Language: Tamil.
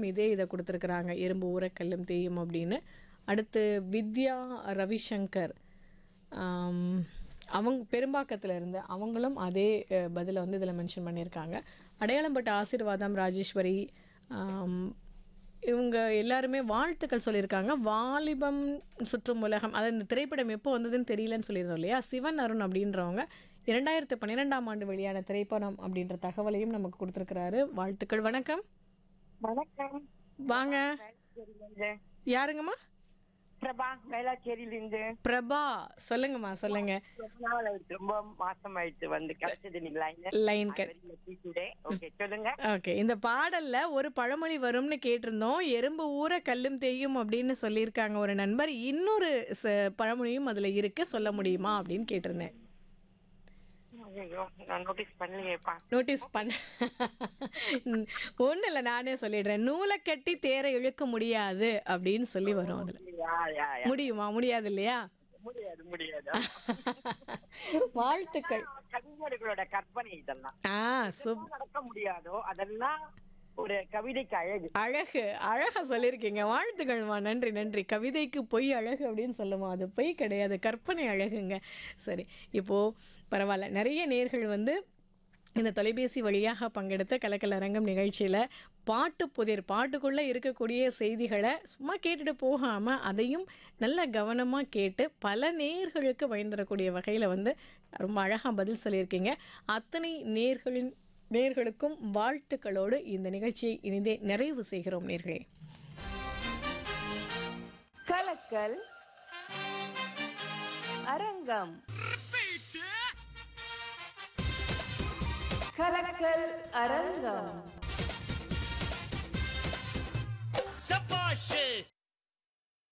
அவங்களும் இதே இதை கொடுத்துருக்குறாங்க எறும்பு ஊற கல்லும் தேயும் அப்படின்னு அடுத்து வித்யா ரவிசங்கர் ஆம், அவங்க பெரும்பாக்கத்தில் இருந்து அவங்களும் அதே அஹ், பதிலை வந்து இதில் மென்ஷன் பண்ணியிருக்காங்க அடையாளம்பட்ட ஆசீர்வாதம் ராஜேஸ்வரி ஆம், இவங்க எல்லாருமே வாழ்த்துக்கள் சொல்லியிருக்காங்க வாலிபம் சுற்றும் உலகம் அது இந்த திரைப்படம் எப்போ வந்ததுன்னு தெரியலன்னு சொல்லியிருந்தோம் இல்லையா சிவன் அருண் அப்படின்றவங்க இரண்டாயிரத்து பன்னிரெண்டாம் ஆண்டு வெளியான திரைப்படம் அப்படின்ற தகவலையும் நமக்கு கொடுத்துருக்கிறாரு வாழ்த்துக்கள் வணக்கம் வணக்கம் வாங்க வேளாச்சேரியிலிருந்து. யாருங்கம்மா பிரபா வேளாச்சேரியிலிருந்து பிரபா சொல்லுங்கம்மா சொல்லுங்க ரொம்ப நாள் ஆயிடுச்சு ரொம்ப மாசம் ஆயிடுச்சு வந்து கிடைச்சது நீங்க லைன் லைன் ஓகே சொல்லுங்க ஓகே இந்த பாடல்ல ஒரு பழமொழி வரும்னு கேட்டிருந்தோம் எறும்பு ஊற கல்லும் தேயும் அப்படின்னு சொல்லியிருக்காங்க ஒரு நண்பர் இன்னொரு ச- பழமொழியும் அதுல இருக்கு சொல்ல முடியுமா அப்படின்னு கேட்டிருந்தேன் ஐயோ நான் நோட்டீஸ் பண்ணலையேப்பா நோட்டீஸ் பண்ண ஒன்றும் இல்லை நானே சொல்லிடுறேன் நூலை கட்டி தேரை இழுக்க முடியாது அப்படின்னு சொல்லி வரும் அதுல யா, யா, யா. முடியுமா முடியாது இல்லையா முடியாது முடியாது வாழ்த்துக்கள் கவிஞர்களோட கற்பனை இதெல்லாம் ஆ சூப் நடக்க முடியாதோ அதெல்லாம் ஒரு கவிதைக்கு அழகு அழகு அழகா சொல்லியிருக்கீங்க வாழ்த்துக்கள்மா நன்றி நன்றி கவிதைக்கு பொய் அழகு அப்படின்னு சொல்லுமா அது பொய் கிடையாது கற்பனை அழகுங்க சரி இப்போ பரவாயில்ல நிறைய நேர்கள் வந்து இந்த தொலைபேசி வழியாக பங்கெடுத்த கலக்கல் அரங்கம் நிகழ்ச்சியில் பாட்டு புதிர் பாட்டுக்குள்ளே இருக்கக்கூடிய செய்திகளை சும்மா கேட்டுட்டு போகாமல் அதையும் நல்ல கவனமாக கேட்டு பல நேர்களுக்கு பயன்பெறக்கூடிய வகையில் வந்து ரொம்ப அழகாக பதில் சொல்லியிருக்கீங்க அத்தனை நேர்களின் நேர்களுக்கும் வாழ்த்துக்களோடு இந்த நிகழ்ச்சியை இனிதே நிறைவு செய்கிறோம் நேர்களே கலக்கல் அரங்கம் கலக்கல் அரங்கம் சபாஷ்